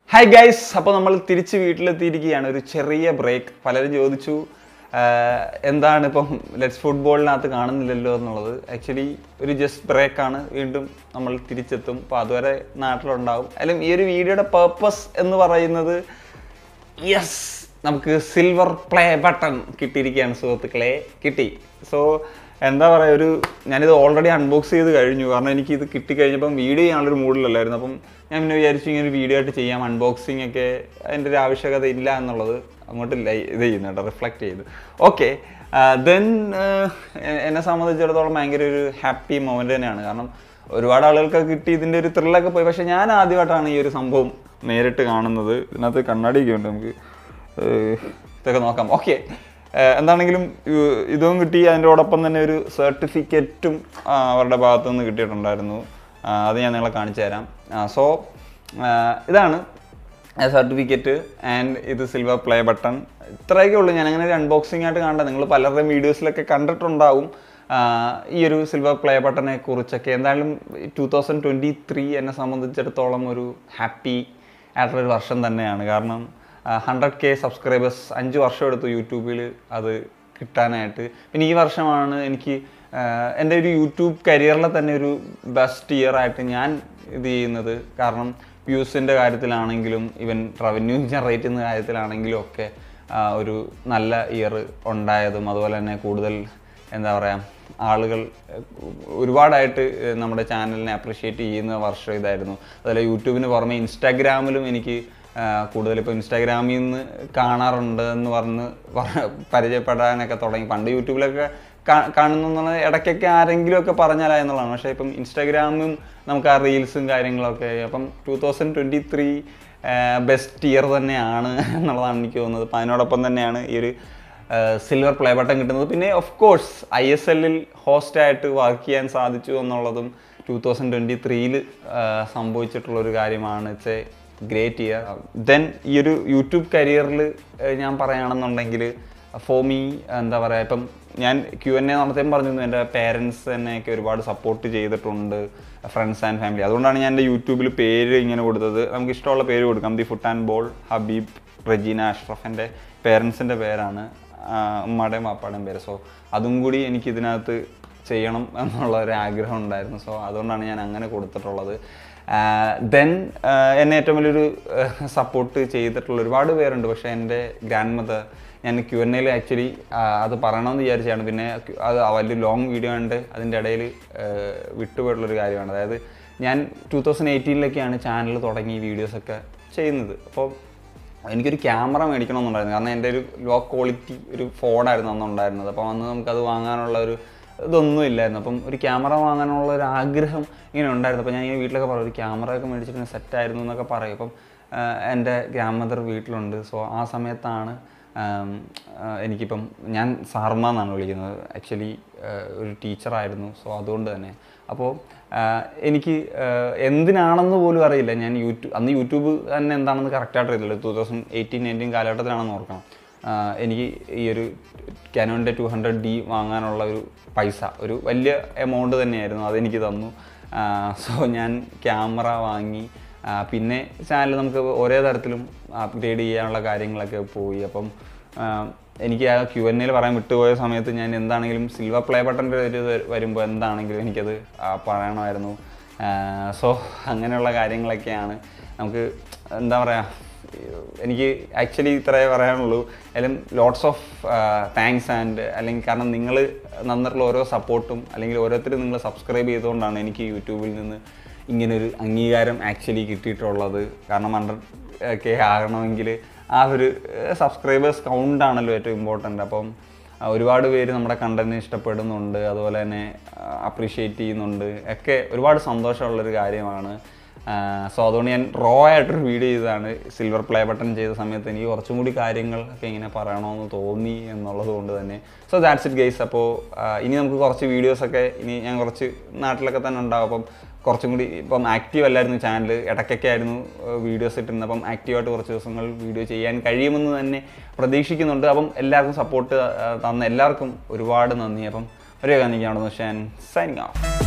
hi guys അപ്പോൾ നമ്മൾ തിരിച്ച് വീട്ടിലെത്തിയിരിക്കുകയാണ് ഒരു ചെറിയ ബ്രേക്ക് പലരും ചോദിച്ചു ആഹ്, എന്താണ് ഇപ്പം ലെറ്റ്സ് ഫുട്ബോളിനകത്ത് കാണുന്നില്ലല്ലോ എന്നുള്ളത് ആക്ച്വലി ഒരു ജസ്റ്റ് ബ്രേക്കാണ് വീണ്ടും നമ്മൾ തിരിച്ചെത്തും അപ്പോൾ അതുവരെ നാട്ടിലുണ്ടാവും അല്ലെങ്കിൽ ഈ ഒരു വീഡിയോയുടെ പേർപ്പസ് എന്ന് പറയുന്നത് യെസ് നമുക്ക് സിൽവർ പ്ലേ ബട്ടൺ കിട്ടിയിരിക്കുകയാണ് സുഹൃത്തുക്കളെ കിട്ടി സോ എന്താ പറയുക ഒരു ഞാനിത് ഓൾറെഡി അൺബോക്സ് ചെയ്ത് കഴിഞ്ഞു കാരണം എനിക്ക് ഇത് കിട്ടിക്കഴിഞ്ഞപ്പം വീഡിയോ ചെയ്യാനുള്ളൊരു മൂഡിലല്ലായിരുന്നു അപ്പം ഞാൻ പിന്നെ വിചാരിച്ചു ഇങ്ങനെ ഒരു വീഡിയോ ആയിട്ട് ചെയ്യാം അൺബോക്സിംഗ് ഒക്കെ അതിൻ്റെ ഒരു ആവശ്യകത ഇല്ല എന്നുള്ളത് അങ്ങോട്ട് ലൈ- ഇത് ചെയ്യുന്നുണ്ട് റിഫ്ലക്റ്റ് ചെയ്ത് ഓക്കെ ദെൻ എന്നെ സംബന്ധിച്ചിടത്തോളം ഭയങ്കര ഒരു ഹാപ്പി മൊമെൻ്റ് തന്നെയാണ് കാരണം ഒരുപാട് ആളുകൾക്ക് കിട്ടി ഇതിൻ്റെ ഒരു ത്രില്ലൊക്കെ പോയി പക്ഷേ ഞാൻ ആദ്യമായിട്ടാണ് ഈ ഒരു സംഭവം നേരിട്ട് കാണുന്നത് ഇതിനകത്ത് കണ്ണാടിയൊക്കെ ഉണ്ട് നമുക്ക് ഏഹ് ഇതൊക്കെ നോക്കാം ഓക്കെ എന്താണെങ്കിലും ഇ- ഇതും കിട്ടി അതിൻ്റെയോടൊപ്പം തന്നെ ഒരു സർട്ടിഫിക്കറ്റും അവരുടെ ഭാഗത്തു നിന്ന് കിട്ടിയിട്ടുണ്ടായിരുന്നു ആ, അത് ഞാൻ നിങ്ങളെ കാണിച്ചു തരാം സോ ഇതാണ് സർട്ടിഫിക്കറ്റ് ആൻഡ് ഇത് സിൽവർ പ്ലേ ബട്ടൺ ഇത്രയൊക്കെ ഉള്ളൂ ഞാൻ അങ്ങനെ ഒരു അൺബോക്സിംഗ് ആയിട്ട് കണ്ടത് നിങ്ങൾ പലരുടെയും വീഡിയോസിലൊക്കെ കണ്ടിട്ടുണ്ടാവും ആ, ഈ ഒരു സിൽവർ പ്ലേ ബട്ടനെ കുറിച്ചൊക്കെ എന്തായാലും ടൂ തൗസൻഡ് ട്വൻറ്റി ത്രീ എന്നെ സംബന്ധിച്ചിടത്തോളം ഒരു ഹാപ്പി ആയിട്ടുള്ളൊരു വർഷം തന്നെയാണ് കാരണം ഹൺഡ്രഡ് കെ സബ്സ്ക്രൈബേഴ്സ് അഞ്ച് വർഷം എടുത്തു യൂട്യൂബിൽ അത് കിട്ടാനായിട്ട് പിന്നെ ഈ വർഷമാണ് എനിക്ക് ആഹ് എൻ്റെ ഒരു യൂട്യൂബ് കരിയറിലെ തന്നെ ഒരു ബെസ്റ്റ് ഇയർ ആയിട്ട് ഞാൻ ഇത് ചെയ്യുന്നത് കാരണം വ്യൂസിൻ്റെ കാര്യത്തിലാണെങ്കിലും ഇവൻ റവന്യൂ ജനറേറ്റ് ചെയ്യുന്ന കാര്യത്തിലാണെങ്കിലും ഒക്കെ ആഹ് ഒരു നല്ല ഇയർ ഉണ്ടായതും അതുപോലെ തന്നെ കൂടുതൽ എന്താ പറയുക ആളുകൾ ഏഹ്, ഒരുപാടായിട്ട് ഏഹ്, നമ്മുടെ ചാനലിനെ അപ്രിഷ്യേറ്റ് ചെയ്യുന്ന വർഷം ഇതായിരുന്നു അതുപോലെ യൂട്യൂബിന് പുറമെ ഇൻസ്റ്റാഗ്രാമിലും എനിക്ക് ആഹ്, കൂടുതൽ ഇപ്പോൾ ഇൻസ്റ്റാഗ്രാമിൽ നിന്ന് കാണാറുണ്ട് എന്ന് പറഞ്ഞ് പറ- പരിചയപ്പെടാനൊക്കെ തുടങ്ങി പണ്ട് യൂട്യൂബിലൊക്കെ കാ- കാണുന്നു എന്നുള്ള ഇടയ്ക്കൊക്കെ ആരെങ്കിലും ഒക്കെ പറഞ്ഞാലാ എന്നുള്ളതാണ് പക്ഷേ ഇപ്പം ഇൻസ്റ്റാഗ്രാമും നമുക്ക് ആ റീൽസും കാര്യങ്ങളൊക്കെ അപ്പം two thousand twenty three best year തന്നെയാണ് എന്നുള്ളതാണ് എനിക്ക് തോന്നുന്നത് അപ്പം അതിനോടൊപ്പം തന്നെയാണ് ഈ ഒരു സിൽവർ പ്ലേ ബട്ടൺ കിട്ടുന്നത് പിന്നെ ഓഫ് കോഴ്സ് ഐ എസ് എല്ലിൽ ഹോസ്റ്റായിട്ട് വർക്ക് ചെയ്യാൻ സാധിച്ചു എന്നുള്ളതും ടൂ തൗസൻഡ് ട്വൻറ്റി ത്രീയിൽ സംഭവിച്ചിട്ടുള്ള ഒരു കാര്യമാണ് it's a great year then ഈ ഒരു യൂട്യൂബ് കരിയറിൽ ഞാൻ പറയുകയാണെന്നുണ്ടെങ്കിൽ ഫോർ മീ എന്താ പറയുക ഇപ്പം ഞാൻ ക്യു എൻ എ നടത്തിയും പറഞ്ഞിരുന്നു എൻ്റെ പേരൻസ് എന്നെയൊക്കെ ഒരുപാട് സപ്പോർട്ട് ചെയ്തിട്ടുണ്ട് ഫ്രണ്ട്സ് ആൻഡ് ഫാമിലി അതുകൊണ്ടാണ് ഞാൻ എൻ്റെ യൂട്യൂബിൽ പേര് ഇങ്ങനെ കൊടുത്തത് നമുക്ക് ഇഷ്ടമുള്ള പേര് കൊടുക്കാം the foot and ball Habeeb Rajeena Ashraf എൻ്റെ പേരൻസിൻ്റെ പേരാണ് ആ, ഉമ്മയുടെയും പാപ്പാടെയും പേര് സോ അതും കൂടി എനിക്ക് ഇതിനകത്ത് ചെയ്യണം എന്നുള്ള ഒരു ആഗ്രഹം ഉണ്ടായിരുന്നു സോ അതുകൊണ്ടാണ് ഞാൻ അങ്ങനെ കൊടുത്തിട്ടുള്ളത് ദെൻ എന്നെ ഏറ്റവും വലിയൊരു സപ്പോർട്ട് ചെയ്തിട്ടുള്ള ഒരുപാട് പേരുണ്ട് പക്ഷേ എൻ്റെ ഗ്രാൻഡ് മദർ ഞാൻ ക്യു എൻ എയിൽ ആക്ച്വലി അത് പറയണമെന്ന് വിചാരിച്ചാണ് പിന്നെ Q- അത് ആ വലിയ ലോങ് വീഡിയോ ഉണ്ട് അതിൻ്റെ ഇടയിൽ വിട്ടുപോയിട്ടുള്ളൊരു കാര്യമാണ് അതായത് ഞാൻ ടൂ തൗസൻഡ് എയ്റ്റീനിലൊക്കെയാണ് ചാനൽ തുടങ്ങി വീഡിയോസൊക്കെ ചെയ്യുന്നത് അപ്പോൾ എനിക്കൊരു ക്യാമറ മേടിക്കണമെന്നുണ്ടായിരുന്നു കാരണം എൻ്റെ ഒരു ലോ ക്വാളിറ്റി ഒരു ഫോണായിരുന്നു അന്ന് ഉണ്ടായിരുന്നത് അപ്പോൾ അന്ന് നമുക്കത് വാങ്ങാനുള്ള ഒരു ഇതൊന്നും ഇല്ലായിരുന്നു അപ്പം ഒരു ക്യാമറ വാങ്ങാനുള്ള ഒരു ആഗ്രഹം ഇങ്ങനെ ഉണ്ടായിരുന്നു അപ്പോൾ ഞാൻ ഈ വീട്ടിലൊക്കെ പറയും ഒരു ക്യാമറ ഒക്കെ മേടിച്ചിട്ട് സെറ്റ് ആയിരുന്നു എന്നൊക്കെ പറയും അപ്പം ആഹ് എൻ്റെ ഗ്രാൻഡ് മദർ വീട്ടിലുണ്ട് സോ ആ സമയത്താണ് ആം, ആഹ് എനിക്കിപ്പം ഞാൻ സാർമ എന്നാണ് വിളിക്കുന്നത് ആക്ച്വലി ഒരു ടീച്ചറായിരുന്നു സോ അതുകൊണ്ട് തന്നെ അപ്പോൾ ആഹ് എനിക്ക് ആഹ് എന്തിനാണെന്ന് പോലും അറിയില്ല ഞാൻ യൂട്യൂബ് അന്ന് യൂട്യൂബ് തന്നെ എന്താണെന്ന് കറക്റ്റായിട്ട് അറിയില്ല ടൂ തൗസൻഡ് എയ്റ്റീൻ നയൻറ്റീൻ കാലഘട്ടത്തിലാണെന്ന് ഓർക്കണം ആഹ് എനിക്ക് ഈ ഒരു കാനോൻ്റെ ടു ഹൺഡ്രഡ് ഡി വാങ്ങാനുള്ള ഒരു പൈസ ഒരു വലിയ എമൗണ്ട് തന്നെയായിരുന്നു അതെനിക്ക് തന്നു സോ ഞാൻ ക്യാമറ വാങ്ങി ആ, പിന്നെ ചാനൽ നമുക്ക് ഒരേ തരത്തിലും അപ്ഗ്രേഡ് ചെയ്യാനുള്ള കാര്യങ്ങളൊക്കെ പോയി അപ്പം ആ, എനിക്ക് ആ ക്യു എൻ എയിൽ പറയാൻ വിട്ടുപോയ സമയത്ത് ഞാൻ എന്താണെങ്കിലും സിൽവർ പ്ലേ ബട്ടൻ്റെ ഒരു ഇത് വരുമ്പോൾ എന്താണെങ്കിലും എനിക്കത് ആ, പറയണമായിരുന്നു സോ അങ്ങനെയുള്ള കാര്യങ്ങളൊക്കെയാണ് നമുക്ക് എന്താ പറയുക എനിക്ക് ആക്ച്വലി ഇത്രേ പറയാനുള്ളൂ അല്ലെങ്കിൽ ലോട്ട്സ് ഓഫ് താങ്ക്സ് ആൻഡ് അല്ലെങ്കിൽ കാരണം നിങ്ങൾ നന്നിട്ടുള്ള ഓരോ സപ്പോർട്ടും അല്ലെങ്കിൽ ഓരോരുത്തരും നിങ്ങൾ സബ്സ്ക്രൈബ് ചെയ്തുകൊണ്ടാണ് എനിക്ക് യൂട്യൂബിൽ നിന്ന് ഇങ്ങനൊരു അംഗീകാരം ആക്ച്വലി കിട്ടിയിട്ടുള്ളത് കാരണം ഹൺഡ്രഡ് കെ ആകണമെങ്കിൽ ആ ഒരു സബ്സ്ക്രൈബേഴ്സ് കൗണ്ട് ആണല്ലോ ഏറ്റവും ഇമ്പോർട്ടൻ്റ് അപ്പം ആ, ഒരുപാട് പേര് നമ്മുടെ കണ്ടന്റ് ഇഷ്ടപ്പെടുന്നുണ്ട് അതുപോലെ തന്നെ അപ്രീഷിയേറ്റ് ചെയ്യുന്നുണ്ട് ഒക്കെ ഒരുപാട് സന്തോഷമുള്ളൊരു കാര്യമാണ് സോ അതുകൊണ്ട് ഞാൻ റോ ആയിട്ടൊരു വീഡിയോ ചെയ്തതാണ് സിൽവർ പ്ലേ ബട്ടൺ ചെയ്ത സമയത്ത് എനിക്ക് കുറച്ചും കൂടി കാര്യങ്ങൾ ഒക്കെ ഇങ്ങനെ പറയണമെന്ന് തോന്നി എന്നുള്ളത് കൊണ്ട് തന്നെ സോ ദാറ്റ്സ് ഇറ്റ് ഗെയ്സ് അപ്പോൾ ഇനി നമുക്ക് കുറച്ച് വീഡിയോസൊക്കെ ഇനി ഞാൻ കുറച്ച് നാട്ടിലൊക്കെ തന്നെ ഉണ്ടാവും അപ്പം കുറച്ചും കൂടി ഇപ്പം ആക്റ്റീവ് അല്ലായിരുന്നു ചാനൽ ഇടയ്ക്കൊക്കെ ആയിരുന്നു വീഡിയോസ് ഇട്ടിരുന്നത് അപ്പം ആക്റ്റീവായിട്ട് കുറച്ച് ദിവസങ്ങൾ വീഡിയോ ചെയ്യാൻ കഴിയുമെന്ന് തന്നെ പ്രതീക്ഷിക്കുന്നുണ്ട് അപ്പം എല്ലാവർക്കും സപ്പോർട്ട് തന്ന എല്ലാവർക്കും ഒരുപാട് നന്ദി അപ്പം ഒരു കാണിക്കാണെന്ന് ഷാൻ സൈനിങ് ഓഫ്